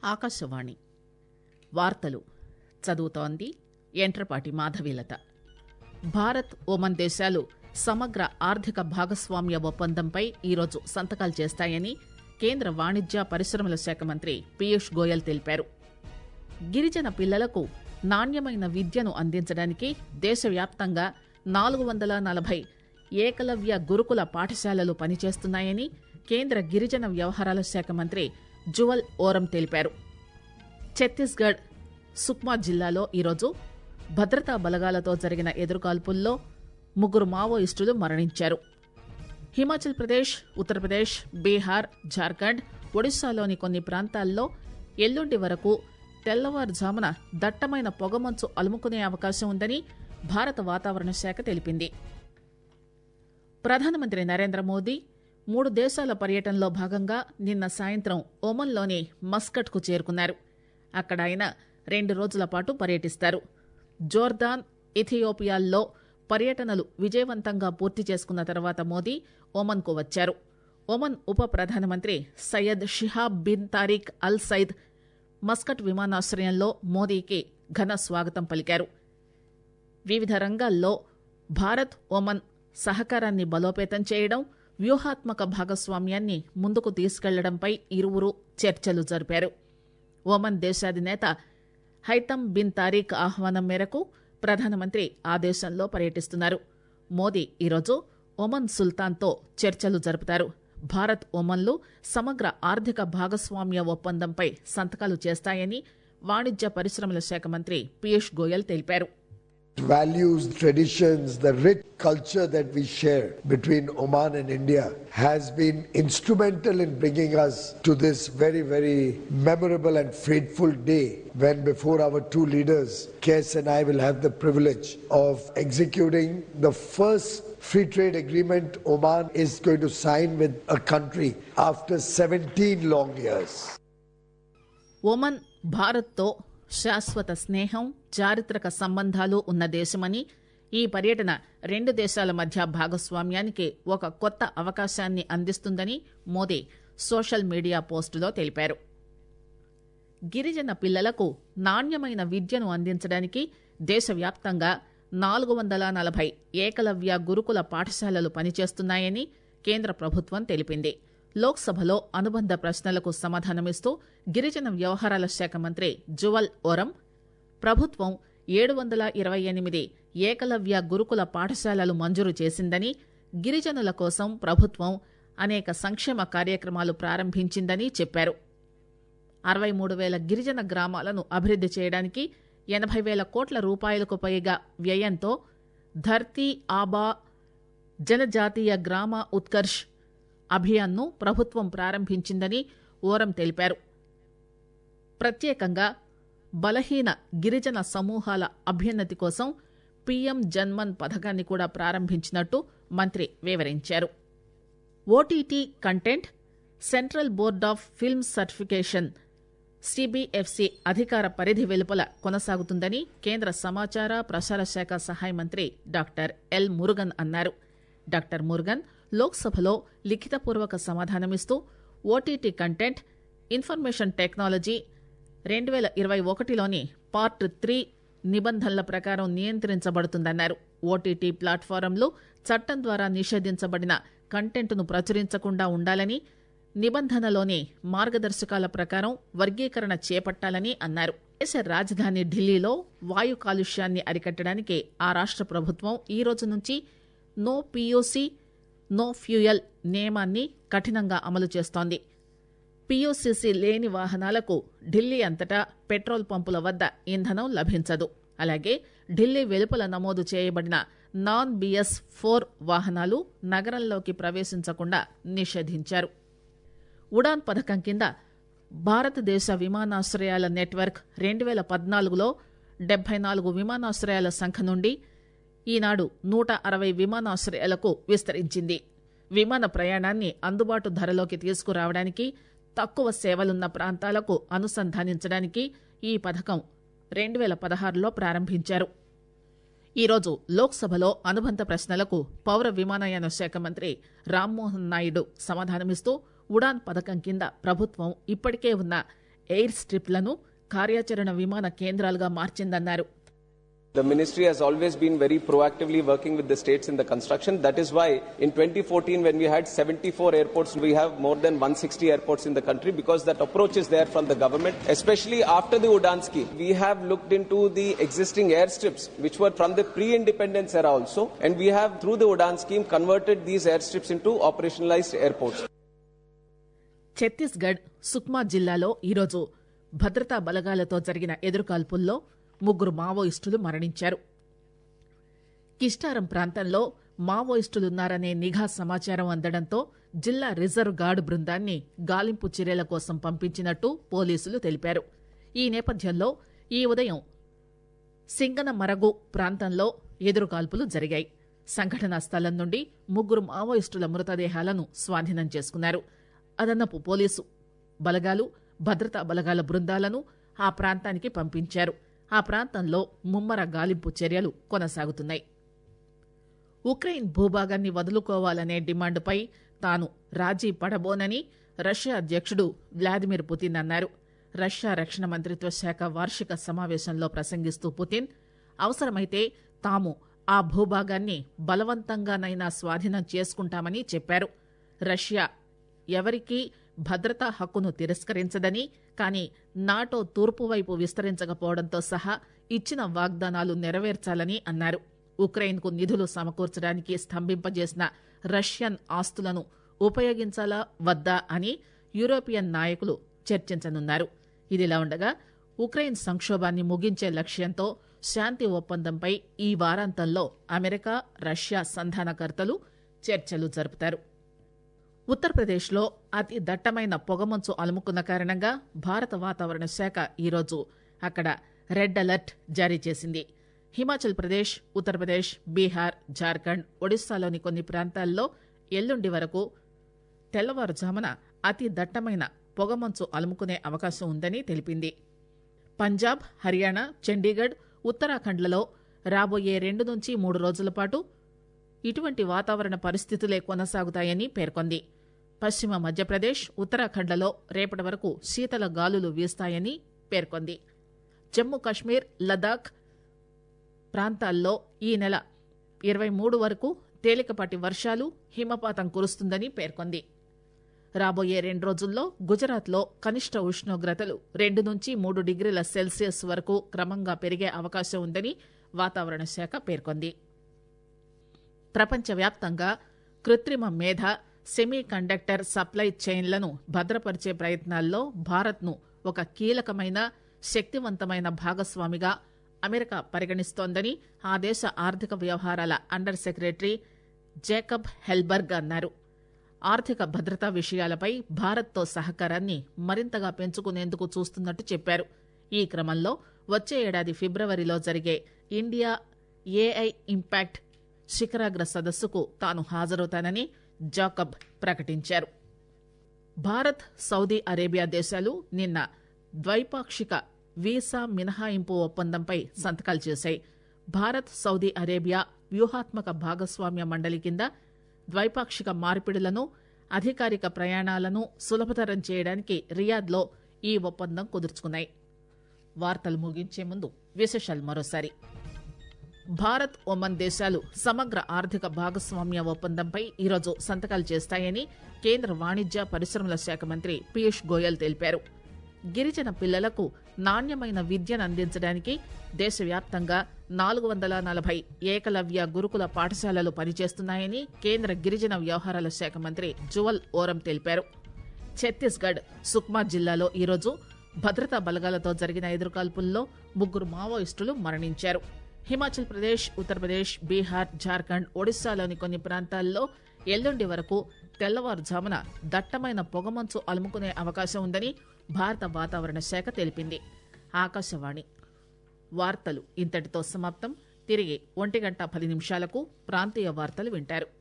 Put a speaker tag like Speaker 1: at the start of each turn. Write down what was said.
Speaker 1: ఆకాశవాణి వార్తలు చదువుతోంది ఎంట్రపాటి మాధవీలత భారత్ ఒమన్ దేశాలు సమగ్ర ఆర్థిక భాగస్వామ్య ఒప్పందంపై ఈరోజు సంతకాలు చేస్తాయని కేంద్ర వాణిజ్య పరిశ్రమల శాఖ మంత్రి పీయూష్ గోయల్ తెలిపారు గిరిజన పిల్లలకు నాణ్యమైన విద్యను అందించడానికి దేశవ్యాప్తంగా నాలుగు వందల నలభై ఏకలవ్య గురుకుల పాఠశాలలు పనిచేస్తున్నాయని కేంద్ర గిరిజన వ్యవహారాల శాఖ మంత్రి జువల్ ఓరం తెలిపారు ఛత్తీస్గఢ్ సుక్మా జిల్లాలో ఈరోజు భద్రతా బలగాలతో జరిగిన ఎదురుకాల్పుల్లో ముగ్గురు మావోయిస్టులు మరణించారు హిమాచల్ ప్రదేశ్ ఉత్తరప్రదేశ్ బీహార్ జార్ఖండ్ ఒడిశాలోని కొన్ని ప్రాంతాల్లో ఎల్లుండి వరకు తెల్లవారుజామున దట్టమైన పొగమంచు అలుముకునే అవకాశం ఉందని భారత వాతావరణ శాఖ తెలిపింది ప్రధానమంత్రి నరేంద్ర మోదీ మూడు దేశాల పర్యటనలో భాగంగా నిన్న సాయంత్రం ఒమన్లోని మస్కట్కు చేరుకున్నారు అక్కడ ఆయన రెండు రోజుల పాటు పర్యటిస్తారు జోర్దాన్ ఇథియోపియాల్లో పర్యటనలు విజయవంతంగా పూర్తి చేసుకున్న తర్వాత మోదీ ఒమన్కు వచ్చారు ఒమన్ ఉప ప్రధానమంత్రి Sayyid Shihab bin Tariq Al Said Muscat విమానాశ్రయంలో మోదీకి ఘన స్వాగతం పలికారు వివిధ రంగాల్లో భారత్ ఒమన్ సహకారాన్ని బలోపేతం చేయడం వ్యూహాత్మక భాగస్వామ్యాన్ని ముందుకు తీసుకెళ్లడంపై ఇరువురు చర్చలు జరిపారు ఒమన్ దేశాధినేత హైతమ్ బిన్ తారీక్ ఆహ్వానం మేరకు ప్రధానమంత్రి ఆ దేశంలో పర్యటిస్తున్నారు మోదీ ఈరోజు ఒమన్ సుల్తాన్తో చర్చలు జరుపుతారు భారత్ ఒమన్లు సమగ్ర ఆర్థిక భాగస్వామ్య ఒప్పందంపై సంతకాలు చేస్తాయని వాణిజ్య పరిశ్రమల శాఖ మంత్రి పీయూష్ గోయల్ తెలిపారు
Speaker 2: values, traditions, the rich culture that we share between Oman and India has been instrumental in bringing us to this very, very memorable and fateful day when before our two leaders, Kes and I will have the privilege of executing the first free trade agreement Oman is going to sign with a country after 17 long years.
Speaker 1: Oman భారత్తో శాశ్వత స్నేహం చారిత్రక సంబంధాలు ఉన్న దేశమని ఈ పర్యటన రెండు దేశాల మధ్య భాగస్వామ్యానికి ఒక కొత్త అవకాశాన్ని అందిస్తుందని మోదీ సోషల్ మీడియా పోస్టులో తెలిపారు గిరిజన పిల్లలకు నాణ్యమైన విద్యను అందించడానికి దేశవ్యాప్తంగా నాలుగు వందల నలభై ఏకలవ్య గురుకుల పాఠశాలలు పనిచేస్తున్నాయని కేంద్ర ప్రభుత్వం తెలిపింది లోక్సభలో అనుబంధ ప్రశ్నలకు సమాధానమిస్తూ గిరిజన వ్యవహారాల శాఖ మంత్రి జువల్ ఓరం ప్రభుత్వం ఏడు వందల ఇరవై ఎనిమిది ఏకలవ్య గురుకుల పాఠశాలలు మంజూరు చేసిందని గిరిజనుల కోసం ప్రభుత్వం అనేక సంక్షేమ కార్యక్రమాలు ప్రారంభించిందని చెప్పారు అరవై మూడు వేల గిరిజన గ్రామాలను అభివృద్ది చేయడానికి ఎనభై వేల కోట్ల రూపాయలకు పైగా వ్యయంతో ధర్తీ ఆబా జనజాతీయ గ్రామ ఉత్కర్ష్ అభియాన్ను ప్రభుత్వం ప్రారంభించిందని ఓరం తెలిపారు ప్రత్యేకంగా బలహీన గిరిజన సమూహాల అభ్యున్నతి కోసం పీఎం జన్మన్ పథకాన్ని కూడా ప్రారంభించినట్టు మంత్రి వివరించారు OTT content central board of film certification CBFC అధికార పరిధి వెలుపల కొనసాగుతుందని కేంద్ర సమాచార ప్రసార శాఖ సహాయ మంత్రి డాక్టర్ ఎల్ మురుగన్ అన్నారు డాక్టర్ మురుగన్ లోక్సభలో లిఖితపూర్వక సమాధానమిస్తూ ఓటీటీ కంటెంట్ ఇన్ఫర్మేషన్ టెక్నాలజీ రెండు వేల ఇరవై ఒకటిలోని పార్ట్ త్రీ నిబంధనల ప్రకారం నియంత్రించబడుతుందన్నారు ఓటీటీ ప్లాట్ఫారంలు చట్టం ద్వారా నిషేధించబడిన కంటెంట్ను ప్రచురించకుండా ఉండాలని నిబంధనలోని మార్గదర్శకాల ప్రకారం వర్గీకరణ చేపట్టాలని అన్నారు దేశ రాజధాని ఢిల్లీలో వాయు కాలుష్యాన్ని అరికట్టడానికి ఆ రాష్ట్ర ప్రభుత్వం ఈ రోజు నుంచి నో పీయూసీ నో ఫ్యూయల్ నియమాన్ని కఠినంగా అమలు చేస్తోంది పీయూసీసీ లేని వాహనాలకు ఢిల్లీ అంతటా పెట్రోల్ పంపుల వద్ద ఇంధనం లభించదు అలాగే ఢిల్లీ వెలుపల నమోదు చేయబడిన నాన్ బిఎస్ ఫోర్ వాహనాలు నగరంలోకి ప్రవేశించకుండా నిషేధించారు ఉడాన్ పథకం కింద భారతదేశ విమానాశ్రయాల నెట్వర్క్ రెండు వేల పద్నాలుగులో డెబ్బై నాలుగు విమానాశ్రయాల సంఖ్య నుండి ఈనాడు నూట అరవై విమానాశ్రయాలకు విస్తరించింది విమాన ప్రయాణాన్ని అందుబాటు ధరలోకి తీసుకురావడానికి తక్కువ సేవలున్న ప్రాంతాలకు అనుసంధానించడానికి ఈ పథకం రెండు వేల పదహారులో ప్రారంభించారు ఈరోజు లోక్సభలో అనుబంధ ప్రశ్నలకు పౌర విమానయాన శాఖ మంత్రి రామ్మోహన్ నాయుడు సమాధానమిస్తూ ఉడాన్ పథకం కింద ప్రభుత్వం ఇప్పటికే ఉన్న ఎయిర్ స్ట్రిప్లను కార్యాచరణ విమాన కేంద్రాలుగా మార్చిందన్నారు
Speaker 3: The ministry has always been very proactively working with the states in the construction. That is why in 2014, when we had 74 airports, we have more than 160 airports in the country because that approach is there from the government, especially after the Udan scheme. We have looked into the existing airstrips, which were from the pre-independence era also, and we have, through the Udan scheme, converted these airstrips into operationalized airports.
Speaker 1: Chhattisgarh Sukma జిల్లాలో ఈరోజు భద్రతా బలగాలతో జరిగిన ఎదురుకాల్పుల్లో ముగ్గురు మావోయిస్టులు మరణించారు కిస్టారం ప్రాంతంలో మావోయిస్టులున్నారనే నిఘా సమాచారం అందడంతో జిల్లా రిజర్వ్ గార్డు బృందాన్ని గాలింపు చర్యల కోసం పంపించినట్టు పోలీసులు తెలిపారు ఈ నేపథ్యంలో ఈ ఉదయం సింగన మరగు ప్రాంతంలో ఎదురుకాల్పులు జరిగాయి సంఘటనా స్థలం నుండి ముగ్గురు మావోయిస్టుల మృతదేహాలను స్వాధీనం చేసుకున్నారు అదనపు పోలీసు బలగాలు భద్రతా బలగాల బృందాలను ఆ ప్రాంతానికి పంపించారు ఆ ప్రాంతంలో ముమ్మర గాలింపు చర్యలు కొనసాగుతున్నాయి ఉక్రెయిన్ భూభాగాన్ని వదులుకోవాలనే డిమాండ్పై తాను రాజీ పడబోనని రష్యా అధ్యక్షుడు వ్లాదిమిర్ పుతిన్ అన్నారు రష్యా రక్షణ మంత్రిత్వ శాఖ వార్షిక సమావేశంలో ప్రసంగిస్తూ పుతిన్ అవసరమైతే తాము ఆ భూభాగాన్ని బలవంతంగానైనా స్వాధీనం చేసుకుంటామని చెప్పారు రష్యా ఎవరికీ భద్రతా హక్కును తిరస్కరించదని కానీ నాటో తూర్పు వైపు విస్తరించకపోవడంతో సహా ఇచ్చిన వాగ్దానాలు నెరవేర్చాలని అన్నారు ఉక్రెయిన్కు నిధులు సమకూర్చడానికి స్తంభింపజేసిన రష్యన్ ఆస్తులను ఉపయోగించాలా వద్దా అని యూరోపియన్ నాయకులు చర్చించనున్నారు ఇదిలా ఉండగా ఉక్రెయిన్ సంక్షోభాన్ని ముగించే లక్ష్యంతో శాంతి ఒప్పందంపై ఈ వారాంతంలో అమెరికా రష్యా సంధానకర్తలు చర్చలు జరుపుతారు ఉత్తరప్రదేశ్లో అతి దట్టమైన పొగమంచు అలుముకున్న కారణంగా భారత వాతావరణ శాఖ ఈరోజు అక్కడ రెడ్ అలర్ట్ జారీ చేసింది హిమాచల్ ప్రదేశ్ ఉత్తరప్రదేశ్ బీహార్ జార్ఖండ్ ఒడిశాలోని కొన్ని ప్రాంతాల్లో ఎల్లుండి వరకు తెల్లవారుజామున అతి దట్టమైన పొగమంచు అలుముకునే అవకాశం ఉందని తెలిపింది పంజాబ్ హర్యానా చండీగఢ్ ఉత్తరాఖండ్లలో రాబోయే రెండు నుంచి మూడు రోజుల పాటు ఇటువంటి వాతావరణ పరిస్థితులే కొనసాగుతాయని పేర్కొంది పశ్చిమ మధ్యప్రదేశ్ ఉత్తరాఖండ్లలో రేపటి వరకు శీతల గాలులు వీస్తాయని పేర్కొంది జమ్మూ కశ్మీర్ లదాఖ్ ప్రాంతాల్లో ఈ నెల ఇరవై మూడు వరకు తేలికపాటి వర్షాలు హిమపాతం కురుస్తుందని పేర్కొంది రాబోయే రెండు రోజుల్లో గుజరాత్లో కనిష్ట ఉష్ణోగ్రతలు రెండు నుంచి మూడు డిగ్రీల సెల్సియస్ వరకు క్రమంగా పెరిగే అవకాశం ఉందని వాతావరణ శాఖ పేర్కొంది ప్రపంచవ్యాప్తంగా కృత్రిమ మేధ సెమీ కండక్టర్ సప్లై చైన్లను భద్రపరిచే ప్రయత్నాల్లో భారత్ను ఒక కీలకమైన శక్తివంతమైన భాగస్వామిగా అమెరికా పరిగణిస్తోందని ఆ దేశ ఆర్థిక వ్యవహారాల అండర్ సెక్రటరీ జేకబ్ హెల్బర్గ్ అన్నారు ఆర్థిక భద్రతా విషయాలపై భారత్తో సహకారాన్ని మరింతగా పెంచుకునేందుకు చూస్తున్నట్టు చెప్పారు ఈ క్రమంలో వచ్చే ఏడాది ఫిబ్రవరిలో జరిగే ఇండియా ఏఐ ఇంపాక్ట్ శిఖరాగ్ర సదస్సుకు తాను హాజరవుతానని జాకబ్ ప్రకటించారు భారత్ సౌదీ అరేబియా దేశాలు నిన్న ద్వైపాక్షిక వీసా మినహాయింపు ఒప్పందంపై సంతకాలు చేశాయి భారత్ సౌదీ అరేబియా వ్యూహాత్మక భాగస్వామ్య మండలి కింద ద్వైపాక్షిక మార్పిడులను అధికారిక ప్రయాణాలను సులభతరం చేయడానికి రియాద్లో ఈ ఒప్పందం కుదుర్చుకున్నాయి వార్తలు ముగించే ముందు విశేషాలు మరోసారి భారత్ ఒమన్ దేశాలు సమగ్ర ఆర్థిక భాగస్వామ్య ఒప్పందంపై ఈరోజు సంతకాలు చేస్తాయని కేంద్ర వాణిజ్య పరిశ్రమల శాఖ మంత్రి పీయూష్ గోయల్ తెలిపారు గిరిజన పిల్లలకు నాణ్యమైన విద్యను అందించడానికి దేశవ్యాప్తంగా నాలుగు వందల నలభై ఏకలవ్య గురుకుల పాఠశాలలు పనిచేస్తున్నాయని కేంద్ర గిరిజన వ్యవహారాల శాఖ మంత్రి జువల్ ఓరం తెలిపారు ఛత్తీస్గఢ్ సుక్మా జిల్లాలో ఈరోజు భద్రతా బలగాలతో జరిగిన ఎదురుకాల్పుల్లో ముగ్గురు మావోయిస్టులు మరణించారు హిమాచల్ ప్రదేశ్ ఉత్తరప్రదేశ్ బీహార్ జార్ఖండ్ ఒడిశాలోని కొన్ని ప్రాంతాల్లో ఎల్లుండి వరకు తెల్లవారుజామున దట్టమైన పొగమంచు అలుముకునే అవకాశం ఉందని భారత వాతావరణ శాఖ తెలిపింది ఆకాశవాణి వార్తలు ఇంతటితో సమాప్తం తిరిగి ఒంటి గంట పది నిమిషాలకు ప్రాంతీయ వార్తలు వింటారు